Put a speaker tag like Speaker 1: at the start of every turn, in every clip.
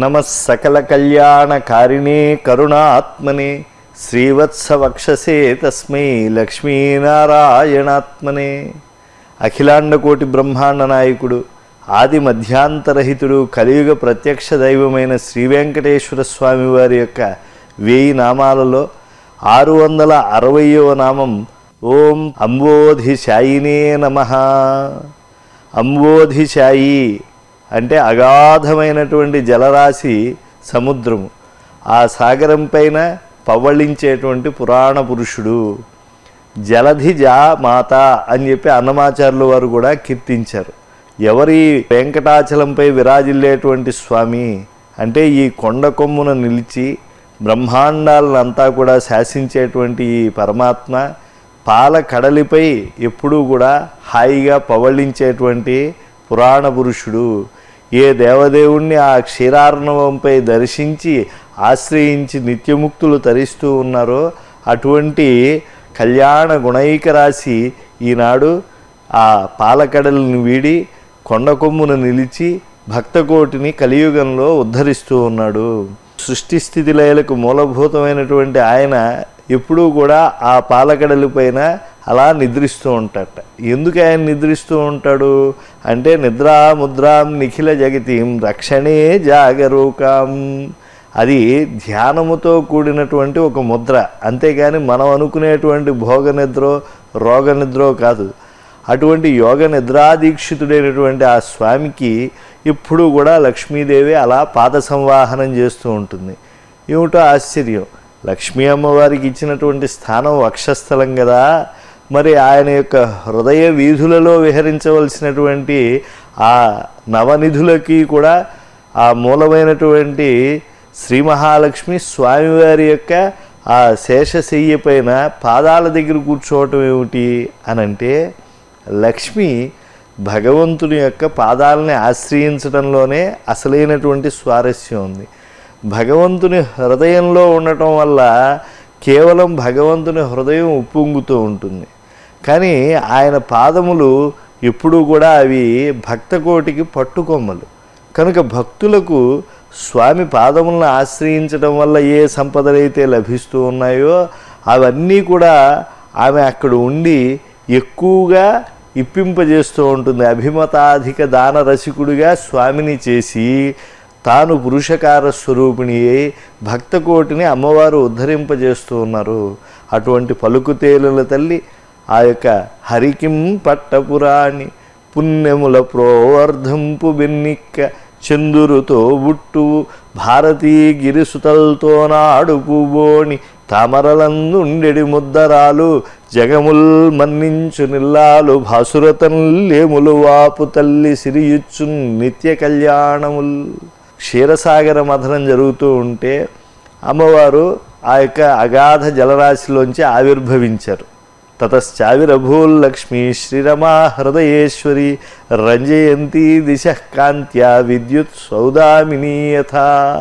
Speaker 1: నమ సకల కళ్యాణకారిణే కరుణాత్మనే శ్రీవత్సవక్షసే తస్మై లక్ష్మీనారాయణాత్మనే అఖిలాండకోటి బ్రహ్మాండ నాయకుడు ఆది మధ్యాంతరహితుడు కలియుగ ప్రత్యక్ష దైవమైన శ్రీ వెంకటేశ్వర స్వామి వారి యొక్క వేయి నామాలలో ఆరు వందల అరవయవ నామం ఓం అంబోధిశాయినే నమ అంబోధిశాయి అంటే అగాధమైనటువంటి జలరాశి సముద్రము ఆ సాగరం పైన పవ్వళించేటువంటి పురాణ పురుషుడు జలధిజా మాత అని చెప్పి అన్నమాచార్యులు వారు కూడా కీర్తించారు ఎవరి వెంకటాచలంపై విరాజిల్లేటువంటి స్వామి అంటే ఈ కొండ కొమ్మున నిలిచి బ్రహ్మాండాలంతా కూడా శాసించేటువంటి ఈ పరమాత్మ పాల కడలిపై ఎప్పుడూ కూడా హాయిగా పవళించేటువంటి పురాణ పురుషుడు ఏ దేవదేవుణ్ణి ఆ క్షీరార్ణవంపై దర్శించి ఆశ్రయించి నిత్యముక్తులు తరిస్తూ ఉన్నారో అటువంటి కళ్యాణ గుణైక రాశి ఈనాడు ఆ పాలకడలను వీడి కొండ కొమ్మున నిలిచి భక్తకోటిని కలియుగంలో ఉద్ధరిస్తూ ఉన్నాడు సృష్టి స్థితి లయలకు మూలభూతమైనటువంటి ఆయన ఎప్పుడూ కూడా ఆ పాలకడలి పైన అలా నిద్రిస్తూ ఉంటాడట ఎందుకు ఆయన నిద్రిస్తూ ఉంటాడు అంటే నిద్రా ముద్రాం నిఖిల జగతిం రక్షణే జాగరూకాం అది ధ్యానముతో కూడినటువంటి ఒక ముద్ర అంతేగాని మనం అనుకునేటువంటి భోగ నిద్రో రోగ నిద్రో కాదు అటువంటి యోగ నిద్రాదీక్షితుడైనటువంటి ఆ స్వామికి ఇప్పుడు కూడా లక్ష్మీదేవి అలా పాద సంవాహనం చేస్తూ ఉంటుంది ఏమిటో ఆశ్చర్యం లక్ష్మీ అమ్మవారికి ఇచ్చినటువంటి స్థానం వక్షస్థలం కదా మరి ఆయన యొక్క హృదయ వీధులలో విహరించవలసినటువంటి ఆ నవనిధులకి కూడా ఆ మూలమైనటువంటి శ్రీ మహాలక్ష్మి స్వామివారి యొక్క ఆ శేషశయ్య పైన పాదాల దగ్గర కూర్చోవటం ఏమిటి అని అంటే లక్ష్మి భగవంతుని యొక్క పాదాలని ఆశ్రయించడంలోనే అసలైనటువంటి స్వారస్యం ఉంది భగవంతుని హృదయంలో ఉండటం వల్ల కేవలం భగవంతుని హృదయం ఉప్పొంగుతూ ఉంటుంది కానీ ఆయన పాదములు ఎప్పుడూ కూడా అవి భక్తకోటికి పట్టుకొమ్మలు కనుక భక్తులకు స్వామి పాదములను ఆశ్రయించడం వల్ల ఏ సంపదలైతే లభిస్తూ ఉన్నాయో అవన్నీ కూడా ఆమె అక్కడ ఉండి ఎక్కువగా ఇప్పింపజేస్తూ ఉంటుంది అభిమతాధిక దాన రసికుడిగా స్వామిని చేసి తాను పురుషకార స్వరూపిణి అయి భక్తకోటిని అమ్మవారు ఉద్ధరింపజేస్తూ ఉన్నారు అటువంటి పలుకుతేలుల తల్లి ఆ యొక్క హరికిం పట్టపురాణి పుణ్యముల ప్రోవర్ధంపు బెన్నిక్క చందురుతో బుట్టు భారతీ గిరిసుతల్తో నాడు పువ్వోని తామరలందుండెడి ముద్దరాలు జగముల్ మన్నించు నిల్లాలు భాసురతల్లేములు వాపు తల్లి సిరియుచ్చున్ నిత్య కళ్యాణముల్ క్షీరసాగర మథనం జరుగుతూ ఉంటే అమ్మవారు ఆ యొక్క అగాధ జలరాశిలోంచి ఆవిర్భవించారు తతశ్చావిరభూల్లక్ష్మి శ్రీరమా హృదయేశ్వరి రంజయంతి దిశ కాంత్యా విద్యుత్ సౌదామినీయథ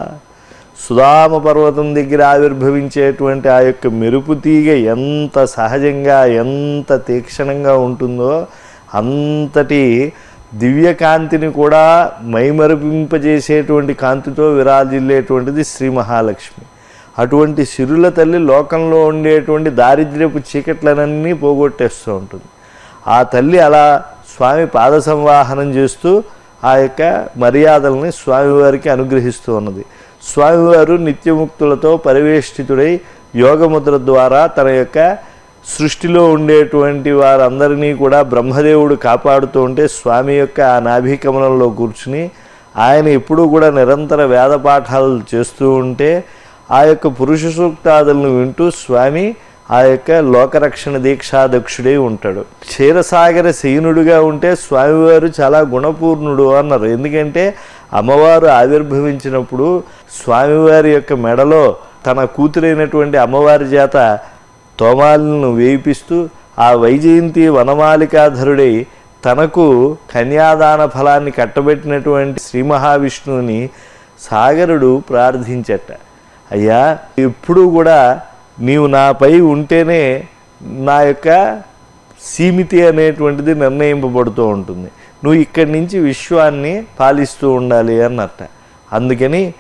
Speaker 1: సుధామ పర్వతం దగ్గర ఆవిర్భవించేటువంటి ఆ యొక్క మెరుపు తీగ ఎంత సహజంగా ఎంత తీక్షణంగా ఉంటుందో అంతటి దివ్యకాంతిని కూడా మైమరిపింపజేసేటువంటి కాంతితో విరాజిల్లేటువంటిది శ్రీ మహాలక్ష్మి అటువంటి సిరుల తల్లి లోకంలో ఉండేటువంటి దారిద్ర్యపు చీకట్లనన్నీ పోగొట్టేస్తూ ఉంటుంది ఆ తల్లి అలా స్వామి పాద సంవాహనం చేస్తూ ఆ యొక్క మర్యాదల్ని స్వామివారికి అనుగ్రహిస్తూ ఉన్నది స్వామివారు నిత్యముక్తులతో పరివేష్టితుడై యోగముద్ర ద్వారా తన యొక్క సృష్టిలో ఉండేటువంటి వారందరినీ కూడా బ్రహ్మదేవుడు కాపాడుతూ ఉంటే స్వామి యొక్క ఆ నాభికమలంలో కూర్చుని ఆయన ఎప్పుడూ కూడా నిరంతర వేద పాఠాలు చేస్తూ ఉంటే ఆ యొక్క పురుష సూక్తాదులను వింటూ స్వామి ఆ యొక్క లోకరక్షణ దీక్షాదక్షుడై ఉంటాడు క్షీరసాగర శయనుడుగా ఉంటే స్వామివారు చాలా గుణపూర్ణుడు అన్నారు ఎందుకంటే అమ్మవారు ఆవిర్భవించినప్పుడు స్వామివారి యొక్క మెడలో తన కూతురైనటువంటి అమ్మవారి చేత తోమాలను వేయిపిస్తూ ఆ వైజయంతి వనమాలికాధరుడై తనకు కన్యాదాన ఫలాన్ని కట్టబెట్టినటువంటి శ్రీ మహావిష్ణువుని సాగరుడు ప్రార్థించట అయ్యా ఎప్పుడూ కూడా నీవు నాపై ఉంటేనే నా యొక్క సీమితి అనేటువంటిది నిర్ణయింపబడుతూ ఉంటుంది నువ్వు ఇక్కడి నుంచి విశ్వాన్ని పాలిస్తూ ఉండాలి అన్నట్ట అందుకని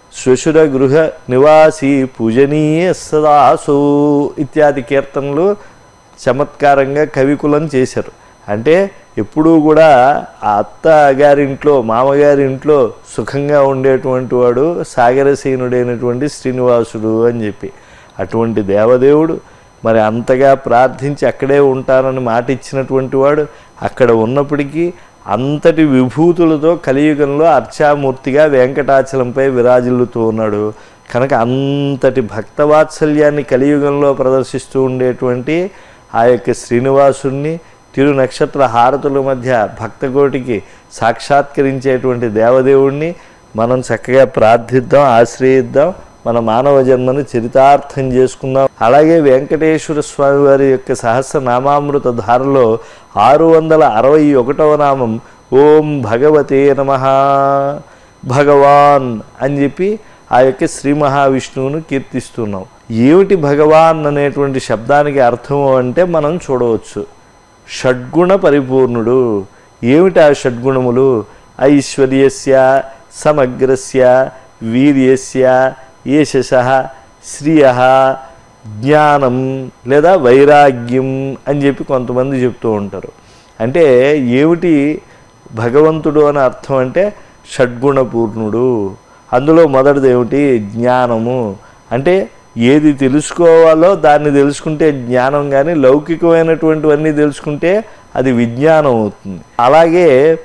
Speaker 1: శ్వశుర గృహ నివాసి పూజనీయ సదాసు ఇత్యాది కీర్తనలు చమత్కారంగా కవికులం చేశారు అంటే ఎప్పుడూ కూడా ఆ అత్త గారింట్లో మామగారింట్లో సుఖంగా ఉండేటువంటి వాడు సాగరసీనుడైనటువంటి శ్రీనివాసుడు అని చెప్పి అటువంటి దేవదేవుడు మరి అంతగా ప్రార్థించి అక్కడే ఉంటానని మాట ఇచ్చినటువంటి వాడు అక్కడ ఉన్నప్పటికీ అంతటి విభూతులతో కలియుగంలో అర్చామూర్తిగా వెంకటాచలంపై విరాజిల్లుతూ ఉన్నాడు కనుక అంతటి భక్తవాత్సల్యాన్ని కలియుగంలో ప్రదర్శిస్తూ ఉండేటువంటి ఆ యొక్క శ్రీనివాసుణ్ణి తిరు నక్షత్ర హారతుల మధ్య భక్తకోటికి సాక్షాత్కరించేటువంటి దేవదేవుణ్ణి మనం చక్కగా ప్రార్థిద్దాం ఆశ్రయిద్దాం మన మానవ జన్మను చరితార్థం చేసుకుందాం అలాగే వెంకటేశ్వర స్వామి వారి యొక్క సహస్రనామామృత ధారలో ఆరు వందల అరవై ఒకటవ నామం ఓం భగవతే నమ భగవాన్ అని చెప్పి ఆ యొక్క శ్రీ మహావిష్ణువును కీర్తిస్తున్నాం ఏమిటి భగవాన్ అనేటువంటి శబ్దానికి అర్థం అంటే మనం చూడవచ్చు షడ్గుణ పరిపూర్ణుడు ఏమిటి ఆ షడ్గుణములు ఐశ్వర్యస్య సమగ్రస్య వీర్యస్య యశస శ్రియ జ్ఞానం లేదా వైరాగ్యం అని చెప్పి కొంతమంది చెప్తూ ఉంటారు అంటే ఏమిటి భగవంతుడు అని అర్థం అంటే షడ్గుణపూర్ణుడు అందులో మొదటిది ఏమిటి జ్ఞానము అంటే ఏది తెలుసుకోవాలో దాన్ని తెలుసుకుంటే జ్ఞానం కానీ లౌకికమైనటువంటివన్నీ తెలుసుకుంటే అది విజ్ఞానం అవుతుంది అలాగే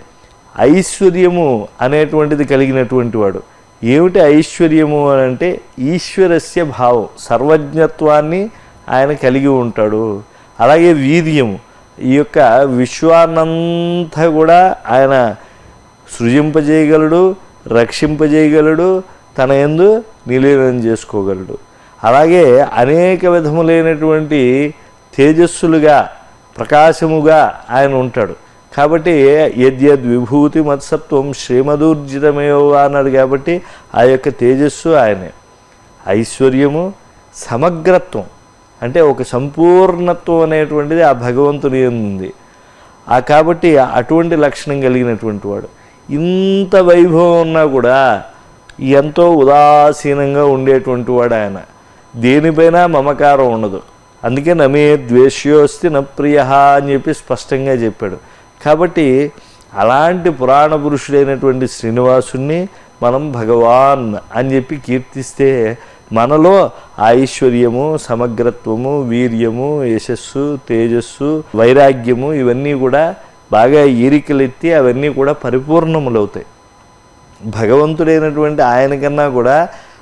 Speaker 1: ఐశ్వర్యము అనేటువంటిది కలిగినటువంటి వాడు ఏమిటి ఐశ్వర్యము అని అంటే ఈశ్వరస్య భావం సర్వజ్ఞత్వాన్ని ఆయన కలిగి ఉంటాడు అలాగే వీర్యము ఈ యొక్క విశ్వాన్నంతా కూడా ఆయన సృజింపజేయగలడు రక్షింపజేయగలడు తన ఎందు నిలీనం చేసుకోగలడు అలాగే అనేక విధములైనటువంటి తేజస్సులుగా ప్రకాశముగా ఆయన ఉంటాడు కాబట్టి యద్యద్ విభూతి మత్సత్వం శ్రీమదూర్జితమేవో అన్నాడు కాబట్టి ఆ యొక్క తేజస్సు ఆయనే ఐశ్వర్యము సమగ్రత్వం అంటే ఒక సంపూర్ణత్వం అనేటువంటిది ఆ భగవంతుని యందు ఉంది ఆ కాబట్టి అటువంటి లక్షణం కలిగినటువంటి వాడు ఇంత వైభవం ఉన్నా కూడా ఎంతో ఉదాసీనంగా ఉండేటువంటి వాడు ఆయన దేనిపైన మమకారం ఉండదు అందుకే నమే ద్వేష్యోస్తి న ప్రియ అని చెప్పి స్పష్టంగా చెప్పాడు కాబట్టి అలాంటి పురాణ పురుషుడైనటువంటి శ్రీనివాసుణ్ణి మనం భగవాన్ అని చెప్పి కీర్తిస్తే మనలో ఐశ్వర్యము సమగ్రత్వము వీర్యము యశస్సు తేజస్సు వైరాగ్యము ఇవన్నీ కూడా బాగా ఈరికలెత్తి అవన్నీ కూడా పరిపూర్ణములవుతాయి భగవంతుడైనటువంటి ఆయన కన్నా కూడా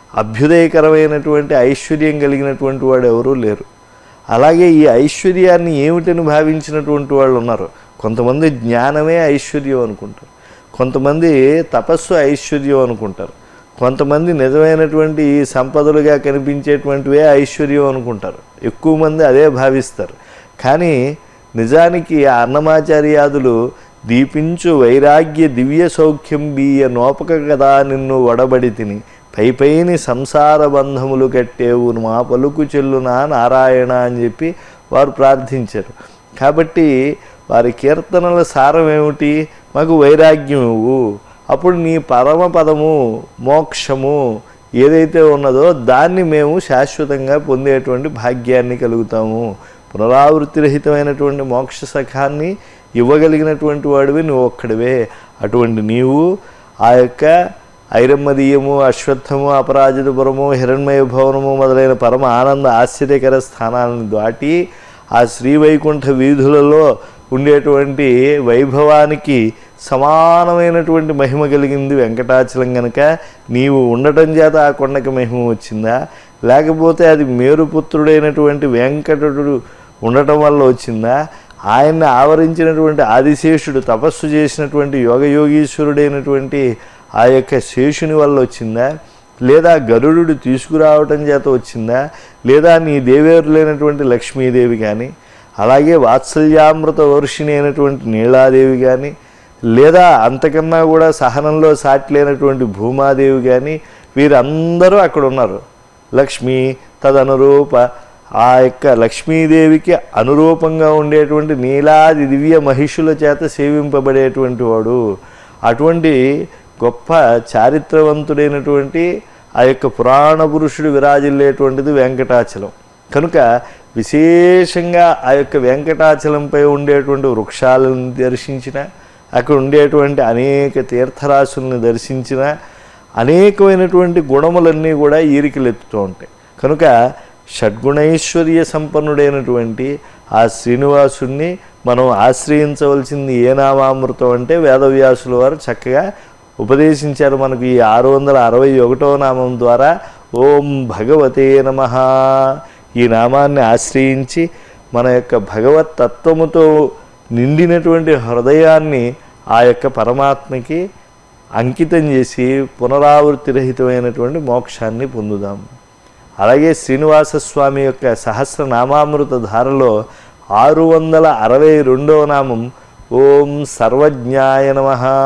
Speaker 1: అభ్యుదయకరమైనటువంటి ఐశ్వర్యం కలిగినటువంటి వాడు ఎవరూ లేరు అలాగే ఈ ఐశ్వర్యాన్ని ఏమిటని భావించినటువంటి వాళ్ళు ఉన్నారు కొంతమంది జ్ఞానమే ఐశ్వర్యం అనుకుంటారు కొంతమంది తపస్సు ఐశ్వర్యం అనుకుంటారు కొంతమంది నిజమైనటువంటి సంపదలుగా కనిపించేటువంటివే ఐశ్వర్యం అనుకుంటారు ఎక్కువ మంది అదే భావిస్తారు కానీ నిజానికి ఆ అన్నమాచార్యాదులు దీపించు వైరాగ్య దివ్య సౌఖ్యం బీయ నోపక కదా నిన్ను వడబడి తిని పైపైని సంసార బంధములు కట్టేవు మా పలుకు చెల్లునా నారాయణ అని చెప్పి వారు ప్రార్థించారు కాబట్టి వారి కీర్తనల సారం ఏమిటి మాకు వైరాగ్యం ఇవ్వు అప్పుడు నీ పరమ పదము మోక్షము ఏదైతే ఉన్నదో దాన్ని మేము శాశ్వతంగా పొందేటువంటి భాగ్యాన్ని కలుగుతాము పునరావృత్తి రహితమైనటువంటి మోక్ష సఖాన్ని ఇవ్వగలిగినటువంటి వాడివి నువ్వు ఒక్కడివే అటువంటి నీవు ఆ యొక్క ఐరమ్మదీయము అశ్వత్థము అపరాజితపురము హిరణ్మయ భవనము మొదలైన పరమ ఆనంద ఆశ్చర్యకర స్థానాలను దాటి ఆ శ్రీవైకుంఠ వీధులలో ఉండేటువంటి వైభవానికి సమానమైనటువంటి మహిమ కలిగింది వెంకటాచలం గనక నీవు ఉండటం చేత ఆ కొండకి మహిమ వచ్చిందా లేకపోతే అది మేరుపుత్రుడైనటువంటి వెంకటుడు ఉండటం వల్ల వచ్చిందా ఆయన్ని ఆవరించినటువంటి ఆదిశేషుడు తపస్సు చేసినటువంటి యోగయోగీశ్వరుడైనటువంటి ఆ యొక్క శేషుని వల్ల వచ్చిందా లేదా గరుడు తీసుకురావటం చేత వచ్చిందా లేదా నీ దేవేరులైనటువంటి లక్ష్మీదేవి కానీ అలాగే వాత్సల్యామృత వర్షిణి అయినటువంటి నీలాదేవి కానీ లేదా అంతకన్నా కూడా సహనంలో సాటి లేనటువంటి భూమాదేవి కానీ వీరందరూ అక్కడ ఉన్నారు లక్ష్మి తదనురూప ఆ యొక్క లక్ష్మీదేవికి అనురూపంగా ఉండేటువంటి నీలాది దివ్య మహిషుల చేత సేవింపబడేటువంటి వాడు అటువంటి గొప్ప చారిత్రవంతుడైనటువంటి ఆ యొక్క పురాణ పురుషుడు విరాజిల్లేటువంటిది వెంకటాచలం కనుక విశేషంగా ఆ యొక్క వెంకటాచలంపై ఉండేటువంటి వృక్షాలను దర్శించిన అక్కడ ఉండేటువంటి అనేక తీర్థరాశుల్ని దర్శించిన అనేకమైనటువంటి గుణములన్నీ కూడా ఈరికలెత్తుతూ ఉంటాయి కనుక షడ్గుణైశ్వర్య సంపన్నుడైనటువంటి ఆ శ్రీనివాసుణ్ణి మనం ఆశ్రయించవలసింది ఏ నామామృతం అంటే వేదవ్యాసుల వారు చక్కగా ఉపదేశించారు మనకు ఈ ఆరు వందల అరవై ఒకటో నామం ద్వారా ఓం భగవతే నమ ఈ నామాన్ని ఆశ్రయించి మన యొక్క భగవత్ తత్వముతో నిండినటువంటి హృదయాన్ని ఆ యొక్క పరమాత్మకి అంకితం చేసి పునరావృత్తి రహితమైనటువంటి మోక్షాన్ని పొందుదాం అలాగే శ్రీనివాస స్వామి యొక్క సహస్రనామామృత ధారలో ఆరు వందల అరవై రెండవ నామం ఓం సర్వజ్ఞాయ నమ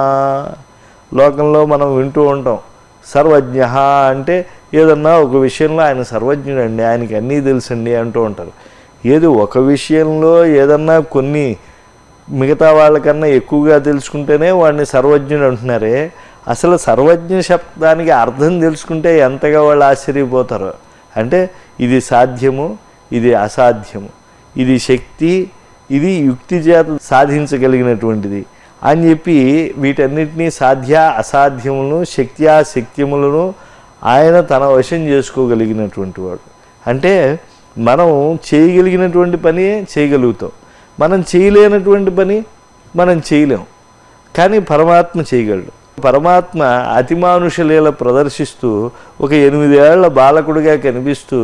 Speaker 1: లోకంలో మనం వింటూ ఉంటాం సర్వజ్ఞ అంటే ఏదన్నా ఒక విషయంలో ఆయన సర్వజ్ఞుడండి ఆయనకి అన్నీ తెలుసండి అంటూ ఉంటారు ఏది ఒక విషయంలో ఏదన్నా కొన్ని మిగతా వాళ్ళకన్నా ఎక్కువగా తెలుసుకుంటేనే వాడిని సర్వజ్ఞుడు అంటున్నారే అసలు సర్వజ్ఞ శబ్దానికి అర్థం తెలుసుకుంటే ఎంతగా వాళ్ళు ఆశ్చర్యపోతారు అంటే ఇది సాధ్యము ఇది అసాధ్యము ఇది శక్తి ఇది యుక్తి చేత సాధించగలిగినటువంటిది అని చెప్పి వీటన్నిటినీ సాధ్య అసాధ్యములను శక్త్యాశక్త్యములను ఆయన తన వశం చేసుకోగలిగినటువంటి వాడు అంటే మనం చేయగలిగినటువంటి పని చేయగలుగుతాం మనం చేయలేనటువంటి పని మనం చేయలేం కానీ పరమాత్మ చేయగలడు పరమాత్మ అతిమానుష లీల ప్రదర్శిస్తూ ఒక ఎనిమిదేళ్ల బాలకుడిగా కనిపిస్తూ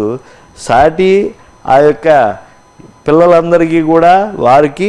Speaker 1: సాటి ఆ యొక్క పిల్లలందరికీ కూడా వారికి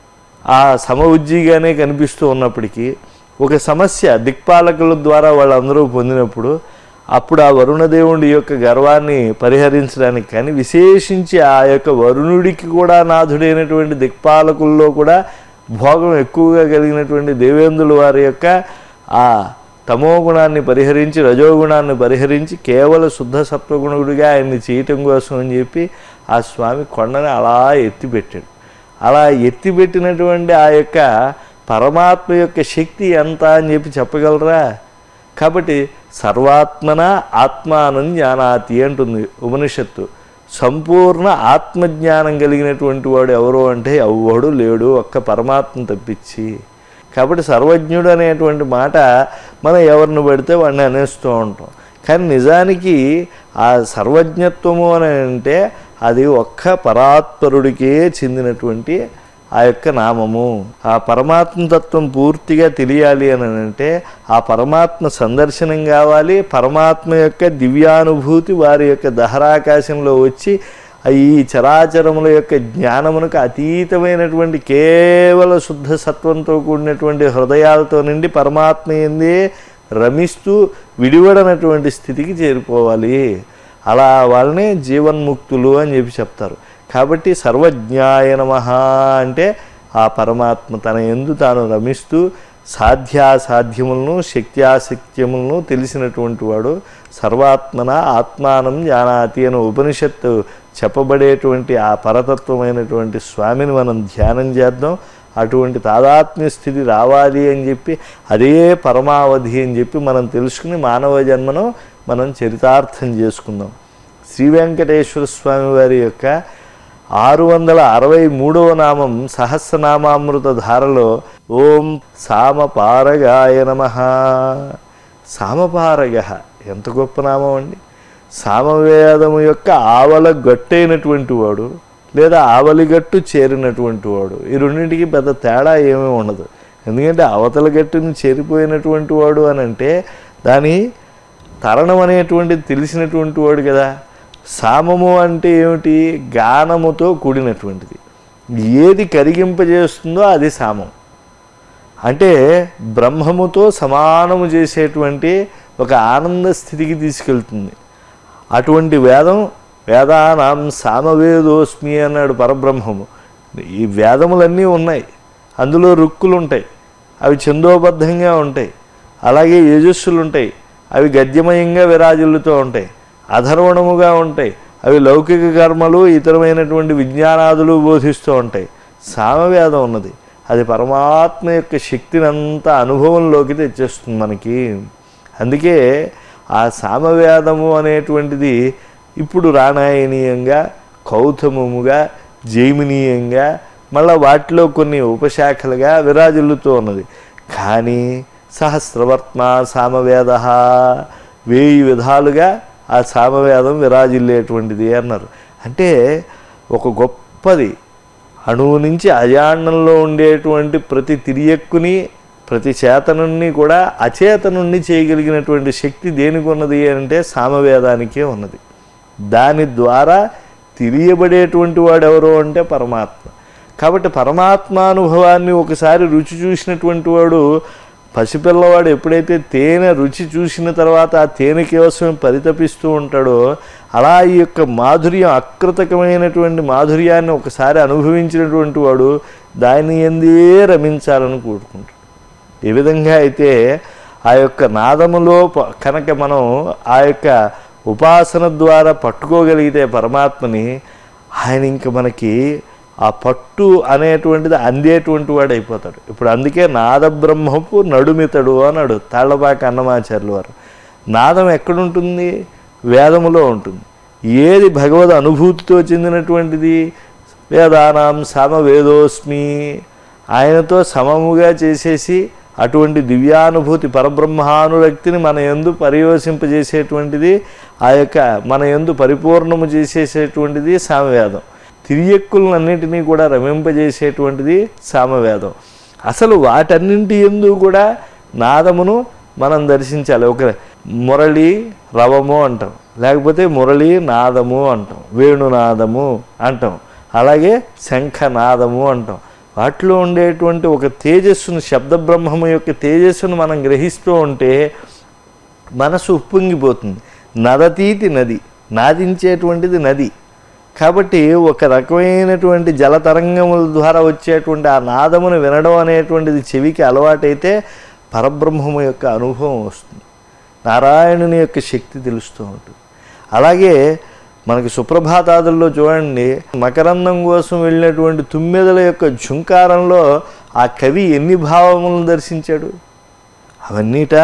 Speaker 1: ఆ సమవుజ్జిగానే కనిపిస్తూ ఉన్నప్పటికీ ఒక సమస్య దిక్పాలకుల ద్వారా వాళ్ళందరూ పొందినప్పుడు అప్పుడు ఆ వరుణదేవుడి యొక్క గర్వాన్ని పరిహరించడానికి కానీ విశేషించి ఆ యొక్క వరుణుడికి కూడా నాథుడైనటువంటి దిక్పాలకుల్లో కూడా భోగం ఎక్కువగా కలిగినటువంటి దేవేంద్రుల వారి యొక్క ఆ తమో గుణాన్ని పరిహరించి రజోగుణాన్ని పరిహరించి కేవల శుద్ధ సత్వగుణుడిగా ఆయన్ని చేయటం కోసం అని చెప్పి ఆ స్వామి కొండని అలా ఎత్తిపెట్టాడు అలా ఎత్తిపెట్టినటువంటి ఆ యొక్క పరమాత్మ యొక్క శక్తి ఎంత అని చెప్పి చెప్పగలరా కాబట్టి సర్వాత్మన ఆత్మానం జ్ఞానాతి అంటుంది ఉపనిషత్తు సంపూర్ణ ఆత్మజ్ఞానం కలిగినటువంటి వాడు ఎవరు అంటే ఎవ్వడు లేడు ఒక్క పరమాత్మ తప్పించి కాబట్టి సర్వజ్ఞుడు అనేటువంటి మాట మనం ఎవరిని పడితే వాడిని అనేస్తూ ఉంటాం కానీ నిజానికి ఆ సర్వజ్ఞత్వము అని అంటే అది ఒక్క పరాత్పరుడికే చెందినటువంటి ఆ యొక్క నామము ఆ పరమాత్మ తత్వం పూర్తిగా తెలియాలి అని అంటే ఆ పరమాత్మ సందర్శనం కావాలి పరమాత్మ యొక్క దివ్యానుభూతి వారి యొక్క దహరాకాశంలో వచ్చి ఈ చరాచరముల యొక్క జ్ఞానమునకు అతీతమైనటువంటి కేవల శుద్ధ సత్వంతో కూడినటువంటి హృదయాలతో నిండి పరమాత్మ ఏంది రమిస్తూ విడివడనటువంటి స్థితికి చేరుకోవాలి అలా వాళ్ళని జీవన్ముక్తులు అని చెప్పి చెప్తారు కాబట్టి సర్వజ్ఞాయ నమః అంటే ఆ పరమాత్మ తన ఎందు తాను రమిస్తూ సాధ్యాసాధ్యములను శక్త్యాశక్త్యములను తెలిసినటువంటి వాడు సర్వాత్మన ఆత్మానం జానాతి అని ఉపనిషత్తు చెప్పబడేటువంటి ఆ పరతత్వమైనటువంటి స్వామిని మనం ధ్యానం చేద్దాం అటువంటి తాదాత్మ్య స్థితి రావాలి అని చెప్పి అదే పరమావధి అని చెప్పి మనం తెలుసుకుని మానవ జన్మను మనం చరితార్థం చేసుకుందాం శ్రీ వెంకటేశ్వర స్వామి వారి యొక్క ఆరు వందల అరవై మూడవ నామం సహస్రనామామృత ధారలో ఓం సామపారగాయ నమ సామపారగ ఎంత గొప్ప నామం అండి సామవేదము యొక్క ఆవల గట్టైనటువంటి వాడు లేదా ఆవలిగట్టు చేరినటువంటి వాడు ఈ రెండింటికి పెద్ద తేడా ఏమీ ఉండదు ఎందుకంటే అవతల గట్టుని చేరిపోయినటువంటి వాడు అని అంటే దాని తరణం అనేటువంటిది తెలిసినటువంటి వాడు కదా సామము అంటే ఏమిటి గానముతో కూడినటువంటిది ఏది కరిగింపజేస్తుందో అది సామం అంటే బ్రహ్మముతో సమానము చేసేటువంటి ఒక ఆనంద స్థితికి తీసుకెళ్తుంది అటువంటి వేదం వేదానాం సామవేదోస్మి అన్నాడు పరబ్రహ్మము ఈ వేదములన్నీ ఉన్నాయి అందులో రుక్కులు ఉంటాయి అవి చందోబద్ధంగా ఉంటాయి అలాగే యజస్సులు ఉంటాయి అవి గద్యమయంగా విరాజిల్లుతూ ఉంటాయి అధర్వణముగా ఉంటాయి అవి లౌకిక కర్మలు ఇతరమైనటువంటి విజ్ఞానాదులు బోధిస్తూ ఉంటాయి సామవేదం ఉన్నది అది పరమాత్మ యొక్క శక్తిని అంతా అనుభవంలోకి తెచ్చేస్తుంది మనకి అందుకే ఆ సామవేదము అనేటువంటిది ఇప్పుడు రానాయనీయంగా కౌతమముగా జైమినీయంగా మళ్ళా వాటిలో కొన్ని ఉపశాఖలుగా విరాజిల్లుతూ ఉన్నది కానీ సహస్రవర్త్మ సామవేద వేయి విధాలుగా ఆ సామవేదం విరాజిల్లేటువంటిది అన్నారు అంటే ఒక గొప్పది అణువు నుంచి అజాండంలో ఉండేటువంటి ప్రతి తిరియక్కుని ప్రతి చేతనుణ్ణి కూడా అచేతనుణ్ణి చేయగలిగినటువంటి శక్తి దేనికి ఉన్నది అంటే సామవేదానికే ఉన్నది దాని ద్వారా తెలియబడేటువంటి వాడు ఎవరు అంటే పరమాత్మ కాబట్టి పరమాత్మానుభవాన్ని ఒకసారి రుచి చూసినటువంటి వాడు పసిపిల్లవాడు ఎప్పుడైతే తేనె రుచి చూసిన తర్వాత ఆ తేనె కోసం పరితపిస్తూ ఉంటాడో అలా ఈ యొక్క మాధుర్యం అకృతకమైనటువంటి మాధుర్యాన్ని ఒకసారి అనుభవించినటువంటి వాడు దాని ఎందే రమించాలని కోరుకుంటాడు ఏ విధంగా అయితే ఆ యొక్క నాదములో ప- కనుక మనం ఆ యొక్క ఉపాసన ద్వారా పట్టుకోగలిగితే పరమాత్మని ఆయన ఇంక మనకి ఆ పట్టు అనేటువంటిది అందేటువంటి వాడు అయిపోతాడు ఇప్పుడు అందుకే నాదబ్రహ్మపు నడుమితడు అన్నాడు తాళ్ళపాక అన్నమాచార్యులు వారు నాదం ఎక్కడుంటుంది వేదములో ఉంటుంది ఏది భగవద్ అనుభూతితో చెందినటువంటిది వేదానాం సమవేదోస్మి ఆయనతో సమముగా చేసేసి అటువంటి దివ్యానుభూతి పరబ్రహ్మానురక్తిని మన ఎందు పర్యవసింపజేసేటువంటిది ఆ యొక్క మన ఎందు పరిపూర్ణము చేసేసేటువంటిది సామవేదం తిరియక్కులన్నింటినీ కూడా రమింపజేసేటువంటిది సామవేదం అసలు వాటన్నింటి ఎందు కూడా నాదమును మనం దర్శించాలి ఒక మురళి రవము అంటాం లేకపోతే మురళి నాదము అంటాం వేణునాదము అంటాం అలాగే శంఖనాదము అంటాం వాటిలో ఉండేటువంటి ఒక తేజస్సును శబ్దబ్రహ్మము యొక్క తేజస్సును మనం గ్రహిస్తూ ఉంటే మనసు ఉప్పొంగిపోతుంది నదతీతి నది నాదించేటువంటిది నది కాబట్టి ఒక రకమైనటువంటి జలతరంగముల ద్వారా వచ్చేటువంటి ఆ నాదమును వినడం అనేటువంటిది చెవికి అలవాటైతే పరబ్రహ్మము యొక్క అనుభవం వస్తుంది నారాయణుని యొక్క శక్తి తెలుస్తూ ఉంటుంది అలాగే మనకి సుప్రభాతాదుల్లో చూడండి మకరందం కోసం వెళ్ళినటువంటి తుమ్మెదల యొక్క ఝుంకారంలో ఆ కవి ఎన్ని భావములను దర్శించాడు అవన్నీట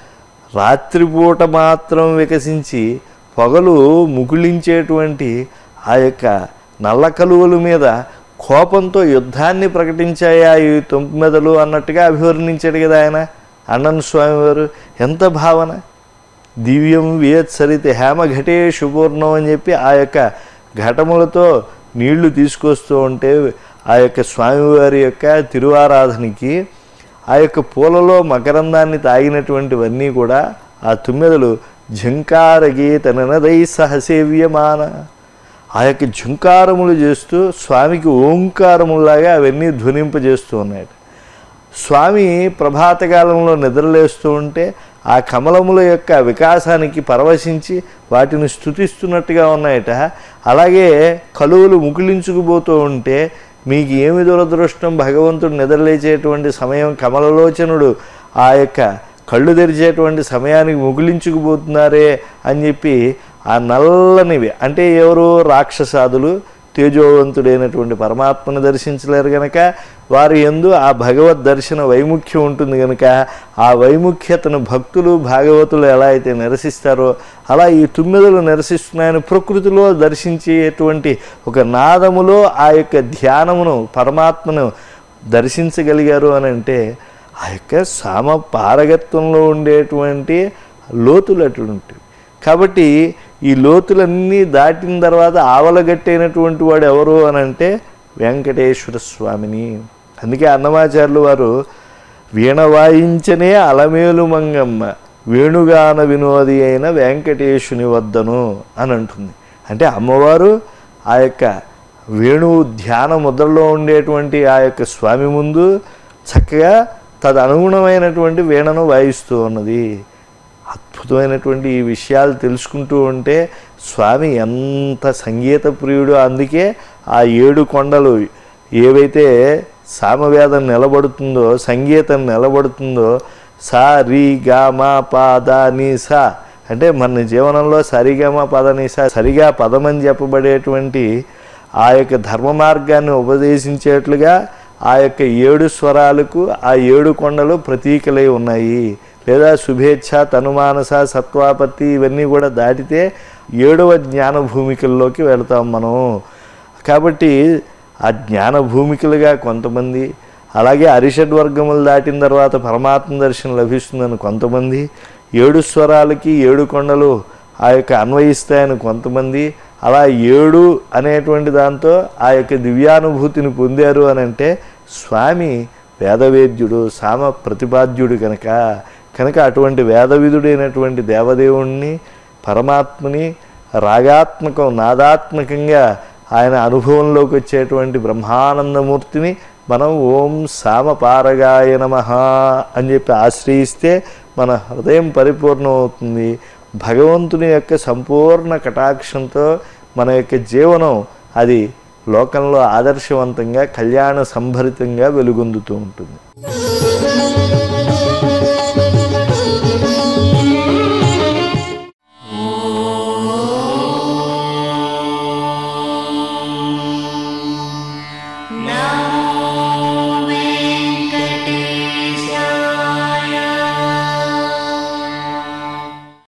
Speaker 1: రాత్రిపూట మాత్రం వికసించి పొగలు ముకుళించేటువంటి ఆ యొక్క నల్ల కలువల మీద కోపంతో యుద్ధాన్ని ప్రకటించాయా ఈ తొమ్మిదలు అన్నట్టుగా అభివర్ణించాడు కదా ఆయన అన్నన్ స్వామివారు ఎంత భావన దివ్యం వియత్సరిత హేమ ఘటే శుపూర్ణం అని చెప్పి ఆ యొక్క ఘటములతో నీళ్లు తీసుకొస్తూ ఉంటే ఆ యొక్క స్వామివారి యొక్క తిరువారాధనకి ఆ యొక్క పూలలో మకరందాన్ని తాగినటువంటివన్నీ కూడా ఆ తుమ్మెదలు ఝంకార గీత ననదై సహసేవ్యమాన ఆ యొక్క ఝుంకారములు చేస్తూ స్వామికి ఓంకారములాగా అవన్నీ ధ్వనింపజేస్తూ ఉన్నాయి స్వామి ప్రభాతకాలంలో నిద్రలేస్తూ ఉంటే ఆ కమలముల యొక్క వికాసానికి పరవశించి వాటిని స్థుతిస్తున్నట్టుగా ఉన్నాయట అలాగే కలువులు ముకులించుకుపోతూ ఉంటే మీకు ఏమి దురదృష్టం భగవంతుడు నిద్రలేచేటువంటి సమయం కమలలోచనుడు ఆ యొక్క కళ్ళు తెరిచేటువంటి సమయానికి ముగిలించుకుపోతున్నారే అని చెప్పి ఆ నల్లనివి అంటే ఎవరు రాక్షసాదులు తేజోవంతుడైనటువంటి పరమాత్మను దర్శించలేరు గనక వారి ఎందు ఆ భగవద్ దర్శన వైముఖ్యం ఉంటుంది కనుక ఆ వైముఖ్యతను భక్తులు భాగవతులు ఎలా అయితే నిరసిస్తారో అలా ఈ తుమ్మెదలు నిరసిస్తున్నాయని ప్రకృతిలో దర్శించేటువంటి ఒక నాదములో ఆ యొక్క ధ్యానమును పరమాత్మను దర్శించగలిగారు అని అంటే ఆ యొక్క సామ పారగత్వంలో ఉండేటువంటి లోతులు అటువంటివి కాబట్టి ఈ లోతులన్నీ దాటిన తర్వాత ఆవలగట్టైనటువంటి వాడు ఎవరు అని అంటే వెంకటేశ్వర స్వామిని అందుకే అన్నమాచార్యులు వారు వీణ వాయించనే అలమేలు మంగమ్మ వేణుగాన వినోది అయిన వెంకటేశుని వద్దను అని అంటుంది అంటే అమ్మవారు ఆ యొక్క వేణువు ధ్యాన ముద్రలో ఉండేటువంటి ఆ యొక్క స్వామి ముందు చక్కగా తదనుగుణమైనటువంటి వీణను వాయిస్తూ ఉన్నది అద్భుతమైనటువంటి ఈ విషయాలు తెలుసుకుంటూ ఉంటే స్వామి ఎంత సంగీత ప్రియుడు అందుకే ఆ ఏడు కొండలు ఏవైతే సామవేదం నిలబడుతుందో సంగీతం నిలబడుతుందో సా రి గా మా పా దా నీ సా అంటే మన జీవనంలో సరిగమ పదనిస సరిగా పదమని చెప్పబడేటువంటి ఆ యొక్క ధర్మ మార్గాన్ని ఉపదేశించేట్లుగా ఆ యొక్క ఏడు స్వరాలకు ఆ ఏడు కొండలు ప్రతీకలై ఉన్నాయి లేదా శుభేచ్ఛ తనుమానస సత్వాపత్తి ఇవన్నీ కూడా దాటితే ఏడవ జ్ఞాన భూమికల్లోకి వెళతాం మనం కాబట్టి ఆ జ్ఞాన భూమికలుగా కొంతమంది అలాగే అరిషడ్ వర్గములు దాటిన తర్వాత పరమాత్మ దర్శనం లభిస్తుందని కొంతమంది ఏడు స్వరాలకి ఏడు కొండలు ఆ యొక్క అన్వయిస్తాయని కొంతమంది అలా ఏడు అనేటువంటి దాంతో ఆ యొక్క దివ్యానుభూతిని పొందారు అని అంటే స్వామి వేదవేద్యుడు సామ ప్రతిపాద్యుడు కనుక కనుక అటువంటి వేదవిధుడైనటువంటి దేవదేవుణ్ణి పరమాత్మని రాగాత్మకం నాదాత్మకంగా ఆయన అనుభవంలోకి వచ్చేటువంటి బ్రహ్మానందమూర్తిని మనం ఓం సామపారగాయ నమ అని చెప్పి ఆశ్రయిస్తే మన హృదయం పరిపూర్ణం అవుతుంది భగవంతుని యొక్క సంపూర్ణ కటాక్షంతో మన యొక్క జీవనం అది లోకంలో ఆదర్శవంతంగా కళ్యాణ సంభరితంగా వెలుగొందుతూ ఉంటుంది